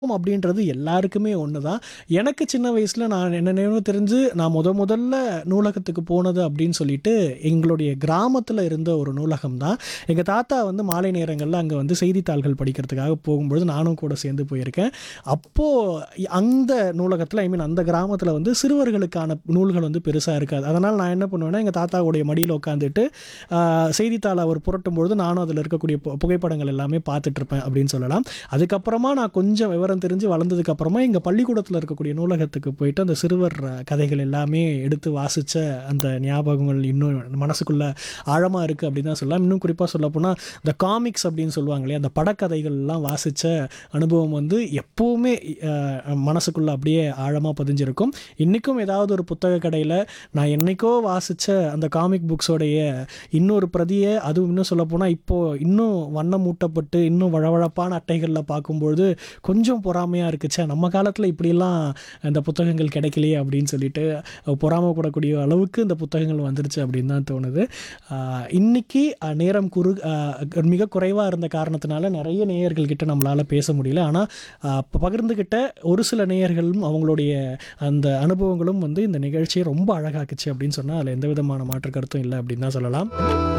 அப்படின்றது எல்லாருக்குமே ஒன்று தான் எனக்கு சின்ன வயசில் நான் என்ன நினைவு தெரிஞ்சு நான் முத முதல்ல நூலகத்துக்கு போனது அப்படின்னு சொல்லிட்டு எங்களுடைய கிராமத்தில் இருந்த ஒரு நூலகம் தான் எங்கள் தாத்தா வந்து மாலை நேரங்களில் அங்கே வந்து செய்தித்தாள்கள் படிக்கிறதுக்காக போகும்பொழுது நானும் கூட சேர்ந்து போயிருக்கேன் அப்போது அந்த நூலகத்தில் ஐ மீன் அந்த கிராமத்தில் வந்து சிறுவர்களுக்கான நூல்கள் வந்து பெருசாக இருக்காது அதனால் நான் என்ன பண்ணுவேன்னா எங்கள் தாத்தாவுடைய மடியில் உட்காந்துட்டு செய்தித்தாளை அவர் புரட்டும் பொழுது நானும் அதில் இருக்கக்கூடிய பு- புகைப்படங்கள் எல்லாமே பார்த்துட்டு இருப்பேன் அப்படின்னு சொல்லலாம் அதுக்கப்புறமா நான் கொஞ்சம் விவரம் தெரிஞ்சு வளர்ந்ததுக்கு அப்புறமா எங்கள் பள்ளிக்கூடத்தில் இருக்கக்கூடிய நூலகத்துக்கு போயிட்டு அந்த சிறுவர் அஹ், கதைகள் எல்லாமே எடுத்து வாசித்த அந்த ஞாபகங்கள் இன்னும் மனசுக்குள்ள ஆழமாக இருக்குது அப்படின்னு தான் சொல்லலாம் இன்னும் குறிப்பாக சொல்லப்போனால் இந்த காமிக்ஸ் அப்படின்னு சொல்லுவாங்க இல்லையா அந்த படக்கதைகள் எல்லாம் வாசித்த அனுபவம் வந்து எப்போவுமே அஹ், மனசுக்குள்ள அப்படியே ஆழமாக பதிஞ்சிருக்கும் இன்றைக்கும் ஏதாவது ஒரு புத்தக கடையில் நான் என்னைக்கோ வாசித்த அந்த காமிக் புக்ஸோடைய இன்னொரு பிரதியை அதுவும் இன்னும் சொல்லப்போனால் இப்போது இன்னும் வண்ணம் மூட்டப்பட்டு இன்னும் வழவழப்பான அட்டைகளில் பார்க்கும்பொழுது கொஞ்சம் பொறாமையாக இருக்குச்சே நம்ம காலத்தில் இப்படிலாம் இந்த புத்தகங்கள் கிடைக்கலையே அப்படின்னு சொல்லிட்டு அஹ், பொறாமைப்படக்கூடிய அளவுக்கு இந்த புத்தகங்கள் வந்துருச்சு அப்படின்னு தான் தோணுது ஆஹ், இன்னைக்கு அஹ், நேரம் குறு ஆஹ், மிக குறைவாக இருந்த காரணத்தினால நிறைய நேயர்கள் கிட்ட நம்மளால் பேச முடியல ஆனால் பகிர்ந்துக்கிட்ட ஒரு சில நேயர்களும் அவங்களுடைய அந்த அனுபவங்களும் வந்து இந்த நிகழ்ச்சியை ரொம்ப அழகாக்குச்சு அப்படின்னு சொன்னால் அதில் எந்த விதமான மாற்று கருத்தும் இல்லை அப்படின்னு தான் சொல்லலாம்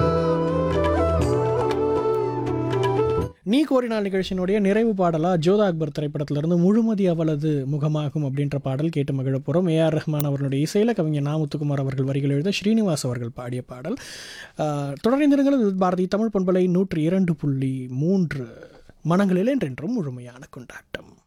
நீ கோரினால் நிகழ்ச்சியினுடைய நிறைவு பாடலாக ஜோதா அக்பர் திரைப்படத்திலிருந்து முழுமதி அவளது முகமாகும் அப்படின்ற பாடல் கேட்டு மகிழ போகிறோம் ஏஆர் ரஹ்மான் அவர்களுடைய இசையில் கவிஞர் நா முத்துக்குமார் அவர்கள் வரிகள் எழுத ஸ்ரீனிவாஸ் அவர்கள் பாடிய பாடல் ஆஹ், தொடர்ந்திருங்கள் இது பாரதி தமிழ் பண்பலை நூற்றி இரண்டு புள்ளி மூன்று மனங்களில் என்றென்றும் முழுமையான கொண்டாட்டம்